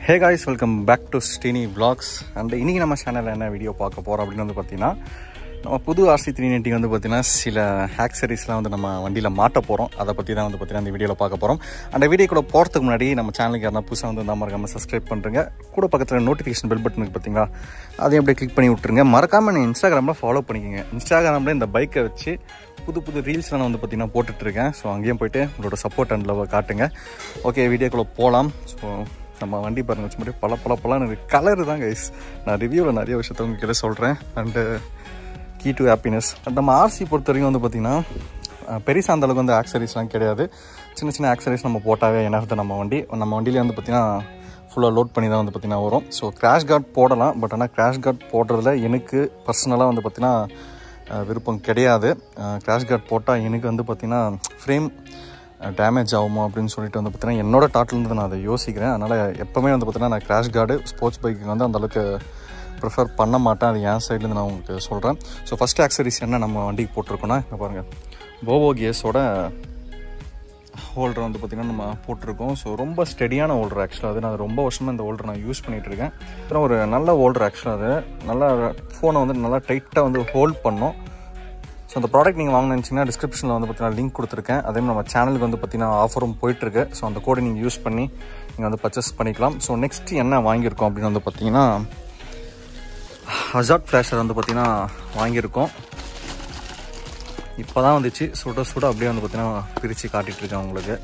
hey guys welcome back to ஸ்டீனி vlogs and இன்றைக்கி நம்ம சேனலில் என்ன வீடியோ பார்க்க போகிறோம் அப்படின்னு வந்து பார்த்தீங்கன்னா நம்ம புது ஆர்சி த்ரீ நைன்ட்டி வந்து பார்த்தீங்கன்னா சில ஆக்சரிஸ்லாம் வந்து நம்ம வண்டியில் மாட்ட போகிறோம் அதை பற்றி தான் வந்து பார்த்தீங்கன்னா இந்த வீடியோவில் பார்க்க போகிறோம் அந்த வீடியோ கூட போகிறதுக்கு முன்னாடி நம்ம சேனலுக்கு யாரா புதுசாக வந்து இருந்தால் மறக்காமல் சப்ஸ்கிரைப் பண்ணுறங்க கூட பக்கத்தில் நோட்டிஃபிகேஷன் பெல் பட்டனுக்கு பார்த்தீங்களா அதையும் அப்படியே கிளிக் பண்ணி விட்ருங்க மறக்காமல் நீங்கள் இன்ஸ்டாகிராமில் ஃபாலோ பண்ணிக்கோங்க இன்ஸ்டாகிராமில் இந்த பைக்கை வச்சு புது புது ரீல்ஸ்லாம் நான் வந்து பார்த்தீங்கன்னா போட்டுட்ருக்கேன் ஸோ அங்கேயும் போயிட்டு உங்களோட சப்போர்ட் அண்ட் லவ் காட்டுங்க ஓகே வீடியோக்குள்ளே போகலாம் ஸோ நம்ம வண்டி பாருங்க வச்சு மட்டும் பல பல பலன்னு இருக்குது கலரு தான் கைஸ் நான் ரிவ்யூவில் நிறைய விஷயத்த உங்ககிட்ட சொல்கிறேன் அண்டு கீ டு ஹாப்பினஸ் நம்ம ஆர்சி பொறுத்த வரைக்கும் வந்து பார்த்திங்கன்னா பெருசா அந்த அளவுக்கு வந்து ஆக்சரிஸ்லாம் கிடையாது சின்ன சின்ன ஆக்சரிஸ் நம்ம போட்டாவே என்ன நம்ம வண்டி நம்ம வண்டியிலே வந்து பார்த்திங்கன்னா ஃபுல்லாக லோட் பண்ணி தான் வந்து பார்த்திங்கன்னா வரும் ஸோ கிராஷ் கார்ட் போடலாம் பட் ஆனால் கிராஷ் கார்ட் போடுறதுல எனக்கு பர்சனலாக வந்து பார்த்திங்கன்னா அஹ், விருப்பம் கிடையாது கிராஷ் கார்ட் போட்டால் எனக்கு வந்து பார்த்திங்கன்னா ஃப்ரேம் டேமேஜ் ஆகுமோ அப்படின்னு சொல்லிட்டு வந்து பார்த்தீங்கன்னா என்னோட தாட்லேருந்து நான் அதை யோசிக்கிறேன் அதனால் எப்போவுமே வந்து பார்த்தீங்கன்னா நான் கிராஷ் கார்டு ஸ்போர்ட்ஸ் பைக்கு வந்து அந்தளவுக்கு ப்ரிஃபர் பண்ண மாட்டேன் அது என் சைட்லேருந்து நான் உங்களுக்கு சொல்கிறேன் ஸோ ஃபஸ்ட் ஆக்சரிஸ் என்ன நம்ம வண்டிக்கு போட்டிருக்கோன்னா இங்கே பாருங்கள் போவோ கேஸோட ஹோல்டர் வந்து பார்த்திங்கன்னா நம்ம போட்டிருக்கோம் ஸோ ரொம்ப ஸ்டெடியான ஹோல்டர் ஆக்சுவலாக அது நான் ரொம்ப வருஷமாக இந்த ஹோல்டர் நான் யூஸ் பண்ணிகிட்டு இருக்கேன் அப்புறம் ஒரு நல்ல ஹோல்டர் ஆக்சுவலாக அது நல்லா ஃபோனை வந்து நல்லா டைட்டாக வந்து ஹோல்ட் பண்ணோம் ஸோ அந்த ப்ராடக்ட் நீங்கள் வாங்க நினச்சிங்கன்னா டிஸ்கிரிப்ஷனில் வந்து பார்த்தீங்கன்னா லிங்க் கொடுத்துருக்கேன் அதே மாதிரி நம்ம சேனலுக்கு வந்து பார்த்தீங்கன்னா ஆஃபரும் போயிட்டுருக்கு ஸோ அந்த கோடை நீங்கள் யூஸ் பண்ணி நீங்கள் வந்து பர்ச்சேஸ் பண்ணிக்கலாம் ஸோ நெக்ஸ்ட் என்ன வாங்கியிருக்கோம் அப்படின்னு வந்து பார்த்தீங்கன்னா ஹசார்ட் ஃப்ளாஷர் வந்து பார்த்தீங்கன்னா வாங்கியிருக்கோம் இப்போ தான் வந்துச்சு சுட சுட அப்படியே வந்து பார்த்தீங்கன்னா பிரித்து காட்டிகிட்ருக்கேன் உங்களுக்கு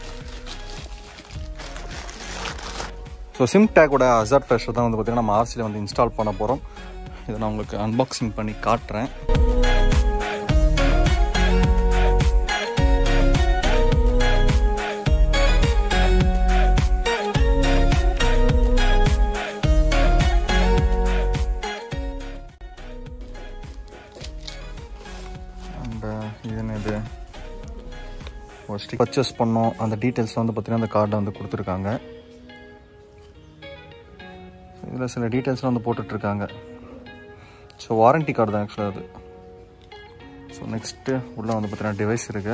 ஸோ சிம் டேக்கோட ஹசார்ட் ஃப்ளாஷர் தான் வந்து பார்த்தீங்கன்னா நம்ம ஆர்சியில் வந்து இன்ஸ்டால் பண்ண போகிறோம் இதை நான் உங்களுக்கு அன்பாக்சிங் பண்ணி காட்டுறேன் அண்ட் இது என்ன இது ஒரு ஸ்டிக் பர்ச்சேஸ் பண்ணோம் அந்த டீட்டெயில்ஸ் வந்து பார்த்தீங்கன்னா அந்த கார்டில் வந்து கொடுத்துருக்காங்க இதில் சில டீட்டெயில்ஸ்லாம் வந்து போட்டுட்ருக்காங்க ஸோ வாரண்டி கார்டு தான் ஆக்சுவலாக அது ஸோ நெக்ஸ்ட்டு உள்ளே வந்து பார்த்தீங்கன்னா டிவைஸ் இருக்குது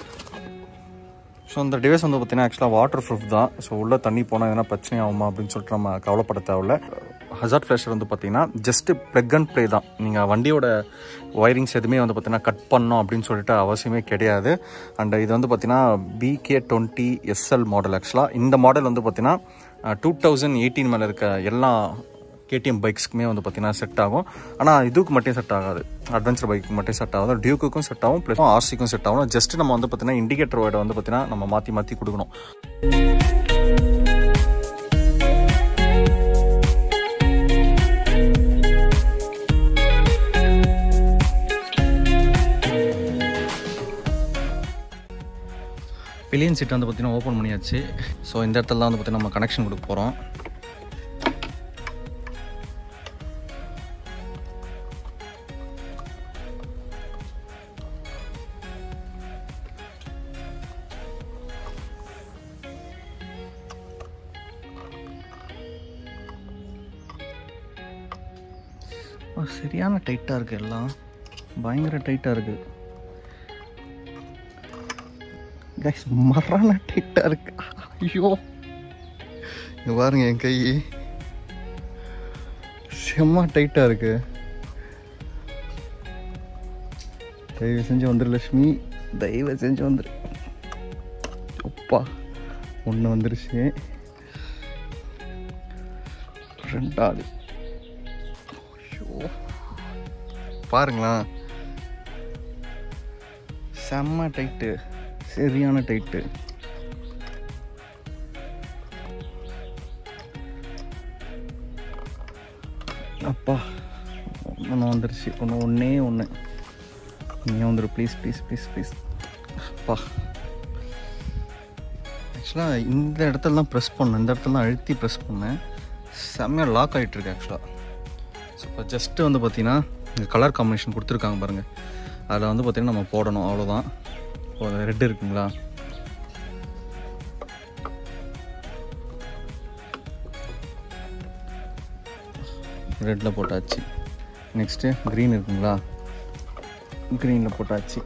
ஸோ அந்த டிவைஸ் வந்து பார்த்தீங்கன்னா ஆக்சுவலாக வாட்டர் ப்ரூஃப் தான் ஸோ உள்ளே தண்ணி போனால் எதனா பிரச்சனை ஆகுமா அப்படின்னு சொல்லிட்டு நம்ம கவலைப்பட தேவையில்ல ஹசார்ட் ஃப்ளாஷர் வந்து பார்த்தீங்கன்னா ஜஸ்ட்டு ப்ளக் அண்ட் ப்ளே தான் நீங்கள் வண்டியோட ஒயரிங்ஸ் எதுவுமே வந்து பார்த்தீங்கன்னா கட் பண்ணோம் அப்படின்னு சொல்லிட்டு அவசியமே கிடையாது அண்ட் இது வந்து பார்த்தீங்கன்னா பிகே டுவெண்ட்டி எஸ்எல் மாடல் ஆக்சுவலாக இந்த மாடல் வந்து பார்த்தீங்கன்னா டூ தௌசண்ட் எயிட்டீன் மேலே இருக்க எல்லா கேடிஎம் பைக்ஸ்க்குமே வந்து பார்த்தீங்கன்னா செட் ஆகும் ஆனால் இதுக்கு மட்டும் செட் ஆகாது அட்வென்ச்சர் பைக்கு மட்டும் செட் ஆகாது டியூக்குக்கும் செட் ஆகும் ப்ளஸ் ஆர்சிக்கும் செட் ஆகும் ஜஸ்ட் நம்ம வந்து பார்த்தீங்கன்னா இண்டிகேட்டர் வைட வந்து பார்த்தீங்கன்னா நம்ம மாற்றி மாற்றி கொடுக்கணும் பில்லியன் சீட் வந்து பார்த்தீங்கன்னா ஓப்பன் பண்ணியாச்சு ஸோ இந்த இடத்துல தான் வந்து பார்த்தீங்கன்னா நம்ம கனெக்ஷன் கொடுக்க போகிறோம் ஓ, சரியான டைட்டாக இருக்குது எல்லாம் பயங்கர டைட்டாக இருக்குது கைஸ் மரண டைட்டாக இருக்கு ஐயோ இங்க பாருங்க என் கை செம்ம டைட்டாக இருக்கு தயவு செஞ்சு வந்துரு லட்சுமி தயவு செஞ்சு வந்துரு அப்பா ஒன்று வந்துருச்சு ரெண்டாவது ஐயோ பாருங்களேன் செம்ம டைட்டு சரியான டைட்டு அப்பா ஒன்று வந்துருச்சு ஒன்று ஒன்றே ஒன்று நீங்கள் வந்துரு ப்ளீஸ் ப்ளீஸ் ப்ளீஸ் ப்ளீஸ் அப்பா ஆக்சுவலாக இந்த இடத்துல தான் ப்ரெஸ் பண்ணேன் இந்த இடத்துல தான் அழுத்தி ப்ரெஸ் பண்ணேன் செம்மையாக லாக் ஆகிட்டுருக்கு ஆக்சுவலாக ஸோ இப்போ ஜஸ்ட்டு வந்து பார்த்தீங்கன்னா இந்த கலர் காம்பினேஷன் கொடுத்துருக்காங்க பாருங்கள் அதில் வந்து பார்த்திங்கன்னா நம்ம போடணும் அவ்வளோதான் ரெட் இருக்குங்களா ரெட்டில் போட்டாச்சு நெக்ஸ்ட்டு க்ரீன் இருக்குங்களா க்ரீனில் போட்டாச்சு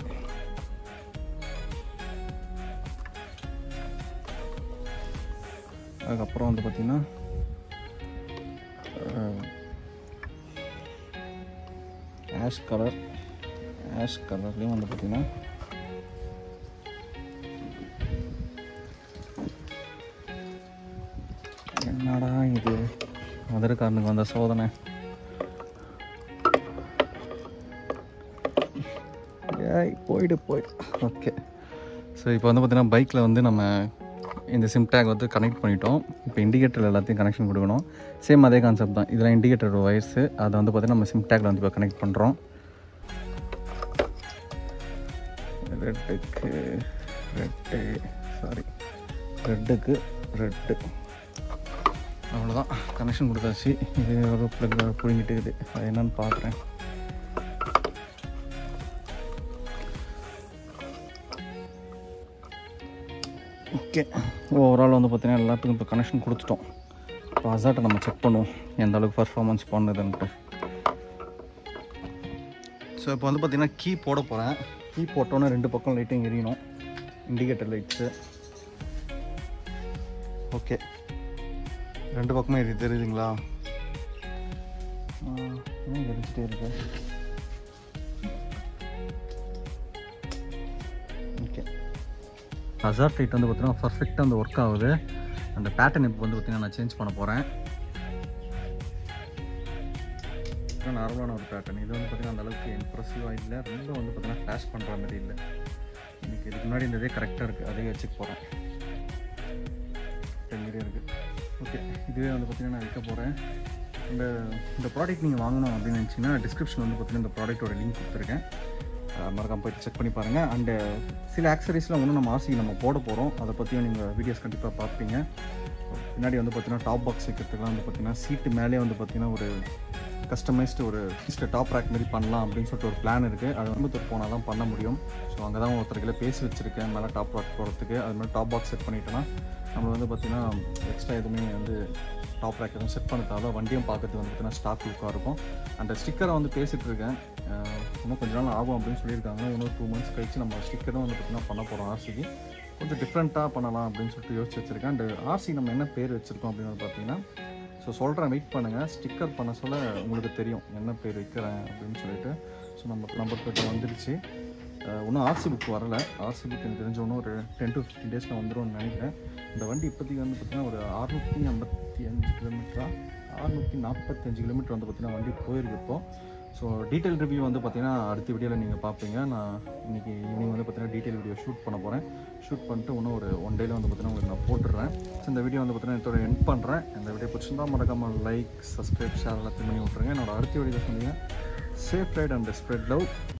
அதுக்கப்புறம் வந்து பார்த்திங்கன்னா ஆஷ் கலர் ஆஷ் கலர்லேயும் வந்து பார்த்திங்கன்னா என்னடா இது மதுரைக்காரனுக்கு வந்த சோதனை ஏய் போயிடு போயிடு ஓகே ஸோ இப்போ வந்து பார்த்தீங்கன்னா பைக்கில் வந்து நம்ம இந்த சிம் டேக் வந்து கனெக்ட் பண்ணிட்டோம் இப்போ இண்டிகேட்டர் எல்லாத்தையும் கனெக்ஷன் கொடுக்கணும் சேம் அதே கான்செப்ட் தான் இதெல்லாம் இண்டிகேட்டர் ஒயர்ஸு அதை வந்து பார்த்தீங்கன்னா நம்ம சிம் டேக்கில் வந்து இப்போ கனெக்ட் பண்ணுறோம் ரெட்டுக்கு ரெட்டு சாரி ரெட்டுக்கு ரெட்டு அவ்வளோதான் கனெக்ஷன் கொடுத்தாச்சு இது ஒரு ப்ளக் பிடிங்கிட்டு இருக்குது அது என்னன்னு பார்க்குறேன் ஓகே ஓவரால் வந்து பார்த்தீங்கன்னா எல்லாத்துக்கும் இப்போ கனெக்ஷன் கொடுத்துட்டோம் இப்போ அசாட்டை நம்ம செக் பண்ணுவோம் எந்த அளவுக்கு பர்ஃபார்மன்ஸ் பண்ணுதுன்ட்டு ஸோ இப்போ வந்து பார்த்தீங்கன்னா கீ போட போகிறேன் கீ போட்டோன்னே ரெண்டு பக்கம் லைட்டும் எரியணும் இண்டிகேட்டர் லைட்ஸு ஓகே ரெண்டு பக்கமும் எரி தெரியுதுங்களா ஆ, ஏன் எரிச்சிட்டே இருக்கு ஓகே ஹசார்ட் லைட் வந்து பார்த்தீங்கன்னா பர்ஃபெக்டாக அந்த ஒர்க் ஆகுது அந்த பேட்டர்ன் இப்போ வந்து பார்த்தீங்கன்னா நான் சேஞ்ச் பண்ண போகிறேன் நார்மலான ஒரு பேட்டர்ன் இது வந்து பார்த்தீங்கன்னா அந்த அளவுக்கு இம்ப்ரெசிவாக இல்லை ரொம்ப வந்து பார்த்தீங்கன்னா ஃப்ளாஷ் பண்ணுற மாதிரி இல்லை எனக்கு இதுக்கு முன்னாடி இந்த இதே கரெக்டாக இருக்குது அதே வச்சுக்க போகிறேன் டெல்லியே இருக்குது ஓகே இதுவே வந்து பார்த்தீங்கன்னா நான் வைக்க போகிறேன் இந்த இந்த ப்ராடக்ட் நீங்கள் வாங்கணும் அப்படின்னு நினச்சிங்கன்னா டிஸ்கிரிப்ஷன் வந்து பார்த்தீங்கன்னா இந்த ப்ராடக்ட்டோட லிங்க் கொடுத்துருக்கேன் அஹ் மறக்காம போயிட்டு செக் பண்ணி பாருங்கள் அண்டு சில ஆக்சரிஸ்லாம் ஒன்றும் நம்ம ஆசைக்கு நம்ம போட போகிறோம் அதை பற்றியும் நீங்கள் வீடியோஸ் கண்டிப்பாக பார்ப்பீங்க பின்னாடி வந்து பார்த்தீங்கன்னா டாப் பாக்ஸ் வைக்கிறதுக்குலாம் வந்து பார்த்தீங்கன்னா சீட்டு மேலே வந்து பார்த்தீங்கன்னா ஒரு கஸ்டமைஸ்டு ஒரு டாப் ரேக் மாதிரி பண்ணலாம் அப்படின்னு சொல்லிட்டு ஒரு பிளான் இருக்குது அது கோயம்புத்தூர் போனால் தான் பண்ண முடியும் ஸோ அங்கே தான் ஒருத்தர்கிட்ட பேசி வச்சுருக்கேன் மேலே டாப் ரேக் போகிறதுக்கு அது மாதிரி டாப் பாக்ஸ் செட் பண்ணிட்டோன்னா நம்ம வந்து பார்த்திங்கன்னா எக்ஸ்ட்ரா எதுவுமே வந்து டாப் ரேக் எதுவும் செட் பண்ண தேவை வண்டியும் பார்க்கறதுக்கு வந்து பார்த்தீங்கன்னா ஸ்டாக் லுக்காக இருக்கும் அந்த ஸ்டிக்கரை வந்து பேசிகிட்டு இருக்கேன் அஹ் இன்னும் கொஞ்ச நாள் ஆகும் அப்படின்னு சொல்லியிருக்காங்க இன்னும் டூ மந்த்ஸ் கழிச்சு நம்ம ஸ்டிக்கரும் வந்து பார்த்தீங்கன்னா பண்ண போகிறோம் ஆர்சிக்கு கொஞ்சம் டிஃப்ரெண்ட்டாக பண்ணலாம் அப்படின்னு சொல்லிட்டு யோசிச்சு வச்சுருக்கேன் அண்ட் ஆர்சி நம்ம என்ன பேர் வச்சுருக்கோம் அப்படின்னு வந்து பார்த்தீங்கன்னா ஸோ சொல்கிறேன் வெயிட் பண்ணுங்கள் ஸ்டிக்கர் பண்ண சொல்ல உங்களுக்கு தெரியும் என்ன பேர் வைக்கிறேன் அப்படின்னு சொல்லிட்டு ஸோ நம்ம நம்பர் கிட்ட வந்துருச்சு அஹ் இன்னும் ஆர்சி புக் வரல ஆர்சி புக் எனக்கு தெரிஞ்ச இன்னும் ஒரு டென் டு ஃபிஃப்டின் டேஸில் வந்துரும்னு நினைக்கிறேன் இந்த வண்டி இப்போதைக்கு வந்து பார்த்தீங்கன்னா ஒரு அறுநூற்றி ஐம்பத்தி அஞ்சு கிலோமீட்டரா அறுநூற்றி நாற்பத்தஞ்சு கிலோமீட்டர் வந்து பார்த்தீங்கன்னா வண்டி போயிருக்கு இப்போ ஸோ டீட்டெயில் ரிவ்யூ வந்து பார்த்தீங்கன்னா அடுத்த வீடியோவில் நீங்கள் பார்ப்பீங்க நான் இன்னைக்கு ஈவினிங் வந்து பார்த்தீங்கன்னா டீட்டெயில் வீடியோ ஷூட் பண்ண போகிறேன் ஷூட் பண்ணிட்டு இன்னும் ஒரு ஒன் டேல வந்து பார்த்தீங்கன்னா உங்களுக்கு நான் போட்டுடுறேன் ஸோ இந்த வீடியோ வந்து பார்த்தீங்கன்னா இதோட எண்ட் பண்ணுறேன் இந்த வீடியோ பிடிச்சிருந்தா மறக்காமல் லைக் சப்ஸ்கிரைப் ஷேர் எல்லாத்தையும் பண்ணி விட்ருங்க என்னோட அடுத்த வீடியோ சொன்னீங்க safe ride and spread love